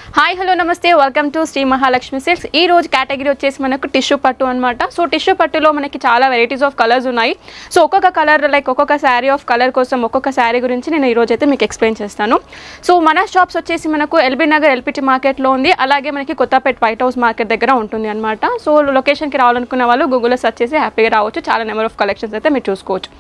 hi hello namaste welcome to Sri Mahalakshmi silks ఈ రోజు category వచ్చేసి మనకు టిష్యూ పట్టు అనమాట సో టిష్యూ పట్టులో మనకి చాలా వెరైటీస్ ఆఫ్ కలర్స్ ఉన్నాయి సో ఒక్కొక్క కలర్ లైక్ ఒక్కొక్క శారీ ఆఫ్ కలర్ కోసం ఒక్కొక్క శారీ గురించి నేను ఈ రోజు అయితే మీకు ఎక్స్ప్లెయిన్ చేస్తాను సో మన షాప్స్ వచ్చేసి మనకు ఎల్బీ నగర్ ఎల్పిటి మార్కెట్లో ఉంది అలాగే మనకి కొత్తపేట వైట్ హౌస్ మార్కెట్ దగ్గర ఉంటుంది అనమాట సో లొకేషన్కి రావాలనుకున్న వాళ్ళు గూగుల్లో సెర్చ్ చేసి హ్యాపీగా రావచ్చు చాలా నెంబర్ ఆఫ్ కలెక్షన్స్ అయితే మీరు చూసుకోవచ్చు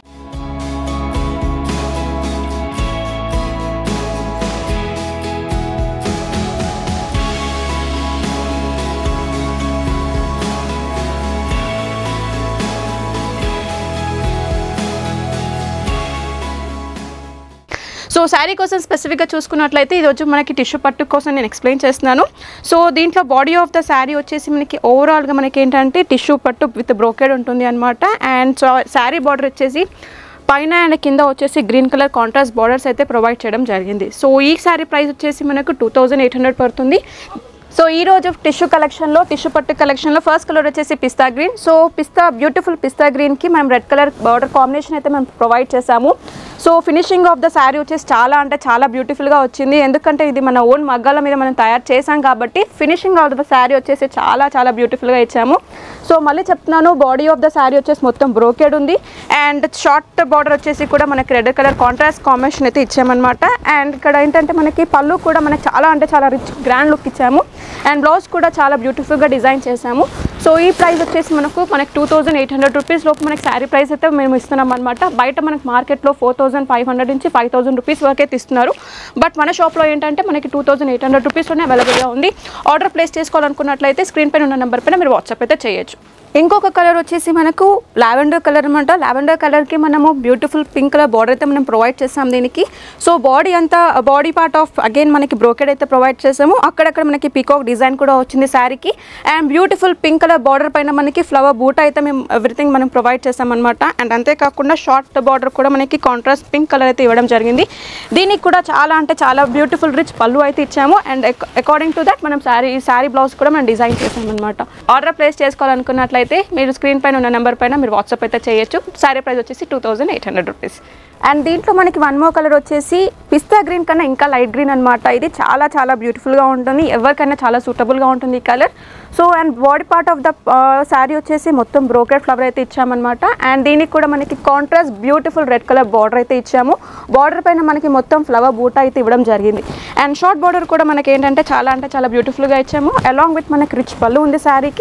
సో శారీ కోసం స్పెసిఫిక్గా చూసుకున్నట్లయితే ఈరోజు మనకి టిష్యూ పట్టు కోసం నేను ఎక్స్ప్లెయిన్ చేస్తున్నాను సో దీంట్లో బాడీ ఆఫ్ ద శారీ వచ్చేసి మనకి ఓవరాల్గా మనకి ఏంటంటే టిష్యూ పట్టు విత్ బ్రోకెడ్ ఉంటుంది అనమాట అండ్ సో శారీ బార్డర్ వచ్చేసి పైన అండ్ కింద వచ్చేసి గ్రీన్ కలర్ కాంట్రాస్ట్ బార్డర్స్ అయితే ప్రొవైడ్ చేయడం జరిగింది సో ఈ శారీ ప్రైస్ వచ్చేసి మనకు టూ థౌజండ్ ఎయిట్ హండ్రెడ్ పడుతుంది సో ఈ రోజు టిష్యూ కలెక్షన్లో టిష్యూ పట్టు కలెక్షన్లో ఫస్ట్ కలర్ వచ్చేసి pista green so pista beautiful pista గ్రీన్కి మనం రెడ్ కలర్ బార్డర్ కాంబినేషన్ అయితే మేము ప్రొవైడ్ చేసాము so finishing of the sari వచ్చేసి చాలా అంటే చాలా బ్యూటిఫుల్గా వచ్చింది ఎందుకంటే ఇది మన ఓన్ మగ్గాల మీద మనం తయారు చేసాం కాబట్టి ఫినిషింగ్ ఆఫ్ ద శారీ వచ్చేసి చాలా చాలా బ్యూటిఫుల్గా ఇచ్చాము సో మళ్ళీ చెప్తున్నాను బాడీ ఆఫ్ ద శారీ వచ్చేసి మొత్తం బ్రోకెడ్ ఉంది అండ్ షార్ట్ బార్డర్ వచ్చేసి కూడా మనకి రెడ్ కలర్ కాంట్రాస్ట్ కాంబినేషన్ అయితే ఇచ్చామన్నమాట అండ్ ఇక్కడ ఏంటంటే మనకి పళ్ళు కూడా మనకి చాలా అంటే చాలా రిచ్ గ్రాండ్ లుక్ ఇచ్చాము అండ్ బ్లౌజ్ కూడా చాలా బ్యూటిఫుల్గా డిజైన్ చేసాము సో ఈ ప్రైస్ వచ్చేసి మనకు మనకి two thousand eight hundred rupees లోపు మనకి శారీ ప్రైస్ అయితే మేము ఇస్తున్నాం అనమాట బయట మనకి మార్కెట్లో ఫోర్ థౌసండ్ ఫైవ్ హండ్రెడ్ నుంచి ఫైవ్ థౌసండ్ రూపీస్ వరకు అయితే ఇస్తున్నారు బట్ మన షాప్లో ఏంటంటే మనకి టూ థౌసండ్ ఎయిట్ హండ్రెడ్ రూపీస్లోనే అవైలబుల్గా ఉంది ఆర్డర్ ప్లేస్ చేసుకోవాలనుకున్నట్లయితే స్క్రీన్ పైన ఉన్న నెంబర్ పైన మీరు వాట్సాప్ అయితే చేయొచ్చు ఇంకొక కలర్ వచ్చేసి మనకు లావెండర్ కలర్ అనమాట లావెండర్ కలర్కి మనము బ్యూటిఫుల్ పింక్ కలర్ బార్డర్ అయితే మనం ప్రొవైడ్ చేస్తాం దీనికి సో బాడీ అంతా బాడీ పార్ట్ ఆఫ్ అగైన్ మనకి బ్రోకెడ్ అయితే ప్రొవైడ్ చేసాము అక్కడక్కడ మనకి పీకాక్ డిజైన్ కూడా వచ్చింది శారీకి and beautiful pink colour border పైన మనకి ఫ్లవర్ బూట అయితే మేము ఎవ్రీథింగ్ మనం ప్రొవైడ్ చేసామన్నమాట అండ్ అంతేకాకుండా షార్ట్ బార్డర్ కూడా మనకి కాంట్రాస్ట్ పింక్ కలర్ అయితే ఇవ్వడం జరిగింది దీనికి కూడా చాలా అంటే చాలా బ్యూటిఫుల్ రిచ్ పళ్ళు అయితే ఇచ్చాము అండ్ అకార్డింగ్ టు దట్ మనం శారీ ఈ శారీ బ్లౌజ్ కూడా మనం డిజైన్ చేసామన్నమాట ఆర్డర్ ప్లేస్ చేసుకోవాలనుకున్నట్లయితే మీరు స్క్రీన్ పైన ఉన్న నెంబర్ పైన మీరు వాట్సాప్ అయితే చేయొచ్చు శారీ ప్రైస్ వచ్చేసి two thousand eight hundred rupees and దీంట్లో మనకి వన్ మో కలర్ వచ్చేసి పిస్తా గ్రీన్ కన్నా ఇంకా లైట్ గ్రీన్ అనమాట ఇది చాలా చాలా బ్యూటిఫుల్గా ఉంటుంది ఎవరికైనా చాలా సూటబుల్గా ఉంటుంది ఈ colour so and body part of the sari వచ్చేసి మొత్తం బ్రోకెడ్ ఫ్లవర్ అయితే ఇచ్చామన్నమాట అండ్ దీనికి కూడా మనకి contrast beautiful red colour border అయితే ఇచ్చాము బార్డర్ పైన మనకి మొత్తం ఫ్లవర్ బూట అయితే ఇవ్వడం జరిగింది అండ్ షార్ట్ బార్డర్ కూడా మనకి ఏంటంటే చాలా అంటే చాలా బ్యూటిఫుల్గా ఇచ్చాము అలాంగ్ విత్ మనకి రిచ్ పళ్ళు ఉంది శారీకి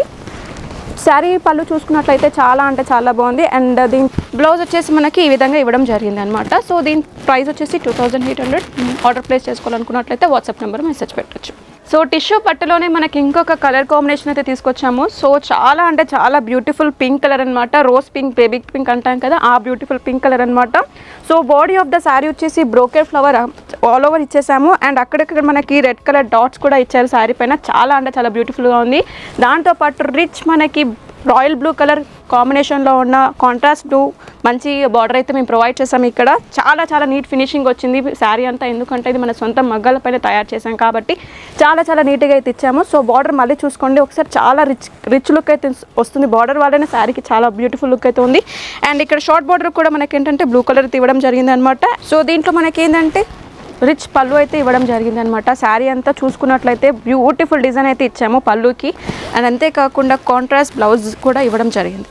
శారీ పళ్ళు చూసుకున్నట్లయితే చాలా అంటే చాలా బాగుంది అండ్ దీని బ్లౌజ్ వచ్చేసి మనకి ఈ విధంగా ఇవ్వడం జరిగింది అనమాట సో దీని ప్రైస్ వచ్చేసి two thousand eight hundred order place చేసుకోవాలనుకున్నట్లయితే వాట్సాప్ నెంబర్ మెసేజ్ పెట్టచ్చు సో టిష్యూ పట్టులోనే మనకి ఇంకొక కలర్ కాంబినేషన్ అయితే తీసుకొచ్చాము సో చాలా అంటే చాలా బ్యూటిఫుల్ పింక్ కలర్ అనమాట రోజ్ పింక్ బేబీ పింక్ అంటాం కదా ఆ బ్యూటిఫుల్ పింక్ కలర్ అనమాట so body of the sari వచ్చేసి బ్రోకెడ్ ఫ్లవర్ ఆల్ ఓవర్ ఇచ్చేసాము అండ్ అక్కడక్కడ మనకి రెడ్ కలర్ డాట్స్ కూడా ఇచ్చారు శారీ పైన చాలా అంటే చాలా బ్యూటిఫుల్గా ఉంది దాంతోపాటు రిచ్ మనకి రాయల్ బ్లూ కలర్ కాంబినేషన్లో ఉన్న కాంట్రాస్ట్ బ్లూ మంచి బార్డర్ అయితే మేము ప్రొవైడ్ చేసాము ఇక్కడ చాలా చాలా నీట్ ఫినిషింగ్ వచ్చింది శారీ అంతా ఎందుకంటే ఇది మన సొంత మగ్గాల పైన తయారు చేసాం కాబట్టి చాలా చాలా నీట్గా అయితే ఇచ్చాము సో బార్డర్ మళ్ళీ చూసుకోండి ఒకసారి చాలా రిచ్ రిచ్ లుక్ అయితే వస్తుంది బార్డర్ వల్లనే శారీకి చాలా బ్యూటిఫుల్ లుక్ అయితే ఉంది అండ్ ఇక్కడ షార్ట్ బార్డర్ కూడా మనకి ఏంటంటే బ్లూ కలర్ ఇవ్వడం జరిగింది అనమాట సో దీంట్లో మనకి ఏంటంటే రిచ్ పళ్ళు అయితే ఇవ్వడం జరిగింది అనమాట శారీ అంతా చూసుకున్నట్లయితే బ్యూటిఫుల్ డిజైన్ అయితే ఇచ్చాము పళ్ళుకి అండ్ అంతేకాకుండా కాంట్రాస్ట్ బ్లౌజ్ కూడా ఇవ్వడం జరిగింది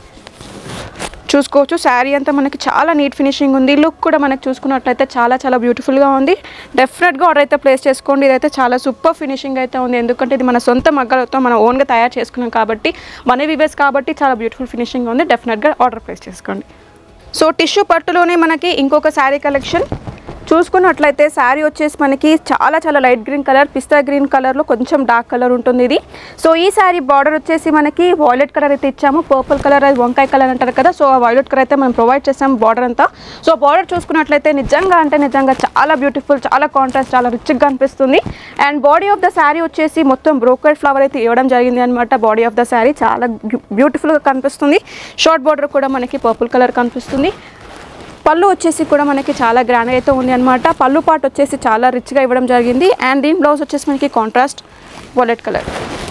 చూసుకోవచ్చు శారీ అంతా మనకి చాలా నీట్ ఫినిషింగ్ ఉంది లుక్ కూడా మనకి చూసుకున్నట్లయితే చాలా చాలా బ్యూటిఫుల్గా ఉంది డెఫినెట్గా ఆర్డర్ అయితే ప్లేస్ చేసుకోండి ఇదైతే చాలా సూపర్ ఫినిషింగ్ అయితే ఉంది ఎందుకంటే ఇది మన సొంత మగ్గలతో మనం ఓన్గా తయారు చేసుకున్నాం కాబట్టి మన వివేస్ కాబట్టి చాలా బ్యూటిఫుల్ ఫినిషింగ్ ఉంది డెఫినెట్గా ఆర్డర్ ప్లేస్ చేసుకోండి సో టిష్యూ పట్టులోనే మనకి ఇంకొక శారీ కలెక్షన్ చూసుకున్నట్లయితే శారీ వచ్చేసి మనకి చాలా చాలా లైట్ గ్రీన్ కలర్ పిస్తా గ్రీన్ కలర్లో కొంచెం డార్క్ కలర్ ఉంటుంది ఇది సో ఈ శారీ బార్డర్ వచ్చేసి మనకి వాయిలెట్ కలర్ అయితే ఇచ్చాము పర్పుల్ కలర్ అది వంకాయ కలర్ అంటారు కదా సో ఆ వైలెట్ కలర్ అయితే మనం ప్రొవైడ్ చేసాము బార్డర్ అంతా సో బార్డర్ చూసుకున్నట్లయితే నిజంగా అంటే నిజంగా చాలా బ్యూటిఫుల్ చాలా కాంట్రాస్ట్ చాలా రిచ్గా అనిపిస్తుంది and body of the sari వచ్చేసి మొత్తం బ్రోకెడ్ ఫ్లవర్ అయితే ఇవ్వడం జరిగింది అనమాట బాడీ ఆఫ్ ద శారీ చాలా బ్యూటిఫుల్గా కనిపిస్తుంది షార్ట్ బార్డర్ కూడా మనకి పర్పుల్ కలర్ కనిపిస్తుంది పళ్ళు వచ్చేసి కూడా మనకి చాలా గ్రాండ్ అయితే ఉంది అనమాట పళ్ళు పాటు వచ్చేసి చాలా రిచ్గా ఇవ్వడం జరిగింది అండ్ దీని బ్లౌజ్ వచ్చేసి మనకి contrast violet colour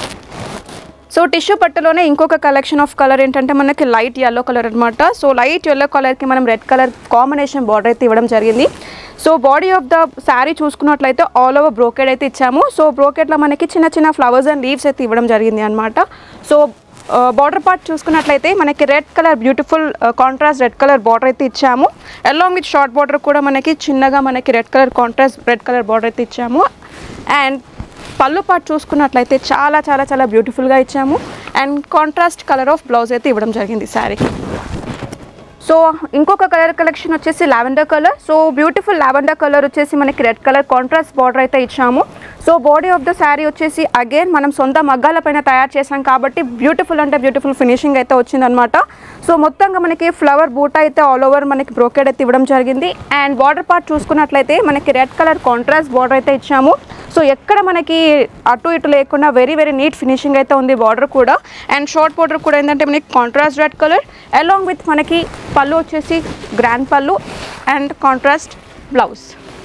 so tissue పట్టులోనే ఇంకొక కలెక్షన్ ఆఫ్ కలర్ ఏంటంటే మనకి లైట్ ఎల్లో కలర్ అనమాట సో లైట్ ఎల్లో కలర్కి మనం రెడ్ కలర్ కాంబినేషన్ బార్డర్ అయితే ఇవ్వడం జరిగింది so body of the sari చూసుకున్నట్లయితే ఆల్ ఓవర్ బ్రోకెడ్ అయితే ఇచ్చాము సో బ్రోకెడ్లో మనకి చిన్న చిన్న ఫ్లవర్స్ అండ్ లీవ్స్ అయితే ఇవ్వడం జరిగింది అనమాట సో బార్డర్ పార్ట్ చూసుకున్నట్లయితే మనకి red colour beautiful contrast red colour border అయితే ఇచ్చాము అలాంగ్ విత్ షార్ట్ బార్డర్ కూడా మనకి చిన్నగా మనకి red colour contrast red colour border అయితే ఇచ్చాము అండ్ పళ్ళు పార్ట్ చూసుకున్నట్లయితే చాలా చాలా చాలా బ్యూటిఫుల్గా ఇచ్చాము and contrast colour of blouse అయితే ఇవ్వడం జరిగింది శారీకి సో ఇంకొక కలర్ కలెక్షన్ వచ్చేసి lavender colour so beautiful lavender colour వచ్చేసి మనకి రెడ్ కలర్ కాంట్రాస్ట్ బార్డర్ అయితే ఇచ్చాము so body of the sari వచ్చేసి అగైన్ మనం సొంత మగ్గాల పైన తయారు చేసాం కాబట్టి బ్యూటిఫుల్ అంటే బ్యూటిఫుల్ ఫినిషింగ్ అయితే వచ్చిందనమాట సో మొత్తంగా మనకి ఫ్లవర్ బూట అయితే ఆల్ ఓవర్ మనకి బ్రోకెడ్ అయితే ఇవ్వడం జరిగింది అండ్ బార్డర్ పార్ట్ చూసుకున్నట్లయితే మనకి రెడ్ కలర్ కాంట్రాస్ట్ బార్డర్ అయితే ఇచ్చాము సో ఎక్కడ మనకి అటు ఇటు లేకుండా వెరీ వెరీ నీట్ ఫినిషింగ్ అయితే ఉంది బార్డర్ కూడా అండ్ షార్ట్ బార్డర్ కూడా ఏంటంటే మనకి contrast red colour along with మనకి పళ్ళు వచ్చేసి grand pallu and contrast blouse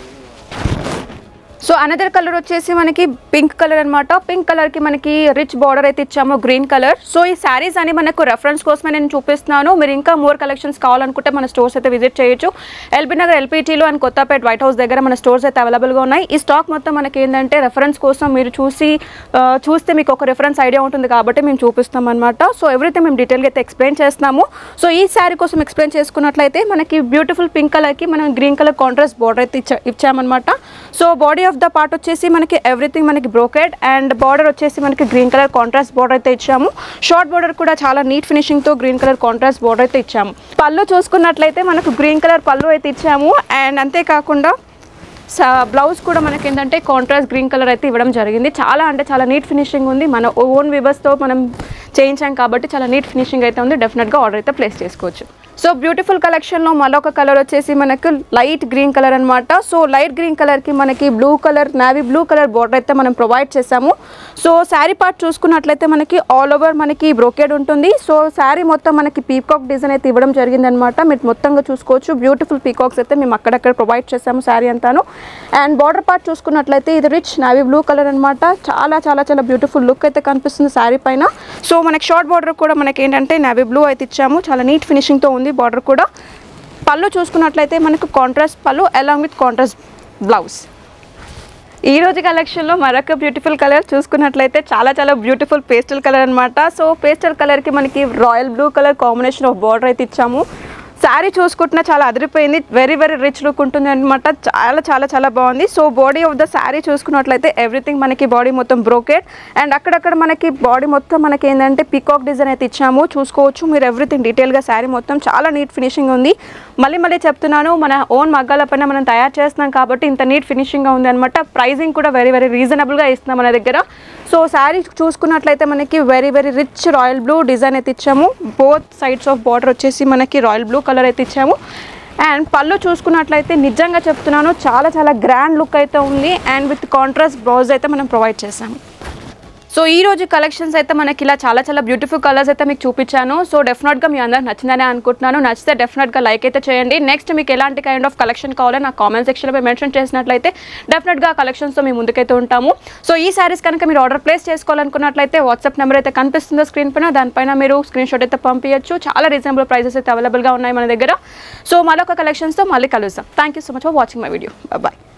so another colour వచ్చేసి మనకి పింక్ కలర్ అనమాట పింక్ కలర్కి మనకి రిచ్ బార్డర్ అయితే ఇచ్చాము గ్రీన్ కలర్ సో ఈ శారీస్ అని మనకు రెఫరెన్స్ కోసమే నేను చూపిస్తున్నాను మీరు ఇంకా మోర్ కలెక్షన్స్ కావాలనుకుంటే మన స్టోర్స్ అయితే విజిట్ చేయొచ్చు ఎల్బీ నగర్ ఎల్పీటీలో అండ్ కొత్తపేట వైట్ హౌస్ దగ్గర మన స్టోర్స్ అయితే అవైలబుల్గా ఉన్నాయి ఈ స్టాక్ మొత్తం మనకి ఏంటంటే రెఫరెన్స్ కోసం మీరు చూసి ఆ, చూస్తే మీకు ఒక రెఫరెన్స్ ఐడియా ఉంటుంది కాబట్టి మేము చూపిస్తాం అనమాట సో ఎవ్రీథింగ్ మేము డీటెయిల్గా అయితే ఎక్స్ప్లెయిన్ చేస్తున్నాము సో ఈ శారీ కోసం ఎక్స్ప్లెయిన్ చేసుకున్నట్లయితే మనకి బ్యూటిఫుల్ పింక్ కలర్కి మనం గ్రీన్ కలర్ కాంట్రాస్ట్ బార్డర్ అయితే ఇచ్చా ఇచ్చామన్నమాట so body of the part వచ్చేసి మనకి ఎవ్రీథింగ్ మనకి బ్రోకెడ్ అండ్ బార్డర్ వచ్చేసి మనకి గ్రీన్ కలర్ కాంట్రాస్ట్ బార్డర్ అయితే ఇచ్చాము షార్ట్ బార్డర్ కూడా చాలా నీట్ ఫినిషింగ్తో గ్రీన్ కలర్ కాంట్రాస్ట్ బార్డర్ అయితే ఇచ్చాము పళ్ళు చూసుకున్నట్లయితే మనకు గ్రీన్ కలర్ పళ్ళు అయితే ఇచ్చాము అండ్ అంతేకాకుండా బ్లౌజ్ కూడా మనకి ఏంటంటే కాంట్రాస్ట్ గ్రీన్ కలర్ అయితే ఇవ్వడం జరిగింది చాలా అంటే చాలా నీట్ ఫినిషింగ్ ఉంది మన ఓన్ వివర్స్తో మనం చేయించాం కాబట్టి చాలా నీట్ ఫినిషింగ్ అయితే ఉంది డెఫినెట్గా ఆర్డర్ అయితే ప్లేస్ చేసుకోవచ్చు సో బ్యూటిఫుల్ కలెక్షన్లో మరొక కలర్ వచ్చేసి మనకు లైట్ గ్రీన్ కలర్ అనమాట సో లైట్ గ్రీన్ కలర్కి మనకి blue colour navy blue colour border అయితే మనం ప్రొవైడ్ చేసాము సో శారీ పార్ట్ చూసుకున్నట్లయితే మనకి ఆల్ ఓవర్ మనకి బ్రోకెడ్ ఉంటుంది సో శారీ మొత్తం మనకి పీకాక్ డిజైన్ అయితే ఇవ్వడం జరిగిందనమాట మీరు మొత్తంగా చూసుకోవచ్చు బ్యూటిఫుల్ పీకాక్స్ అయితే మేము అక్కడక్కడ ప్రొవైడ్ చేసాము శారీ అంతాను అండ్ బార్డర్ పార్ట్ చూసుకున్నట్లయితే ఇది రిచ్ నావీ బ్లూ కలర్ అనమాట చాలా చాలా చాలా బ్యూటిఫుల్ లుక్ అయితే కనిపిస్తుంది శారీ పైన సో మనకి షార్ట్ బార్డర్ కూడా మనకి ఏంటంటే నావీ బ్లూ అయితే ఇచ్చాము చాలా నీట్ ఫినిషింగ్తో ఉంది బార్డర్ కూడా పళ్ళు చూసుకున్నట్లయితే మనకు కాంట్రాస్ట్ పళ్ళు అలాంగ్ విత్ కాంట్రాస్ట్ బ్లౌజ్ ఈ రోజు కలెక్షన్లో మరొక బ్యూటిఫుల్ కలర్ చూసుకున్నట్లయితే చాలా చాలా బ్యూటిఫుల్ పేస్టల్ కలర్ అనమాట సో పేస్టల్ కలర్కి మనకి royal blue colour combination of border అయితే ఇచ్చాము శారీ చూసుకుంటున్నా చాలా అదిరిపోయింది వెరీ వెరీ రిచ్ లుక్ ఉంటుంది అనమాట చాలా చాలా చాలా బాగుంది so body of the sari చూసుకున్నట్లయితే ఎవ్రీథింగ్ మనకి బాడీ మొత్తం బ్రోకెడ్ అండ్ అక్కడక్కడ మనకి బాడీ మొత్తం మనకి ఏంటంటే పికాక్ డిజైన్ అయితే ఇచ్చాము చూసుకోవచ్చు మీరు ఎవ్రీథింగ్ డీటెయిల్గా శారీ మొత్తం చాలా నీట్ ఫినిషింగ్ ఉంది మళ్ళీ మళ్ళీ చెప్తున్నాను మన ఓన్ మగ్గాల పైన మనం తయారు చేస్తున్నాం కాబట్టి ఇంత నీట్ ఫినిషింగ్గా ఉంది అనమాట ప్రైజింగ్ కూడా వెరీ వెరీ రీజనబుల్గా ఇస్తున్నాం మన దగ్గర సో శారీ చూసుకున్నట్లయితే మనకి very very rich royal blue design అయితే ఇచ్చాము బోత్ సైడ్స్ ఆఫ్ బార్డర్ వచ్చేసి మనకి రాయల్ బ్లూ కలర్ అయితే ఇచ్చాము అండ్ పళ్ళు చూసుకున్నట్లయితే నిజంగా చెప్తున్నాను చాలా చాలా గ్రాండ్ లుక్ అయితే ఉంది అండ్ విత్ కాంట్రాస్ట్ బ్లౌజ్ అయితే మనం ప్రొవైడ్ చేసాము సో ఈ రోజు కలెక్షన్స్ అయితే మనకి ఇలా చాలా చాలా బ్యూటిఫుల్ కలర్స్ అయితే మీకు చూపించాను సో డెఫినెట్గా మీ అందరికి నచ్చిందని అనుకుంటున్నాను నచ్చితే డెఫినెట్గా లైక్ అయితే చేయండి నెక్స్ట్ మీకు ఎలాంటి కైండ్ ఆఫ్ కలెక్షన్ కావాలో నాకు కామెంట్ సెక్షన్లో మెన్షన్ చేసినట్లయితే డెఫినెట్గా ఆ కలెక్షన్స్తో మీ ముందుకైతే ఉంటాము సో ఈ శారీస్ కనుక మీరు ఆర్డర్ ప్లేస్ చేసుకోవాలనుకున్నట్లయితే వాట్సాప్ నెంబర్ అయితే కనిపిస్తుందో స్క్రీన్ పైన దానిపైన మీరు స్క్రీన్ షాట్ అయితే పంపించచ్చు చాలా రీజనబుల్ ప్రైసెస్ అయితే అవైలబుల్గా ఉన్నాయి మన దగ్గర సో మరొక కలెక్షన్స్తో మళ్ళీ కలుస్తాం thank you so much for watching my video bye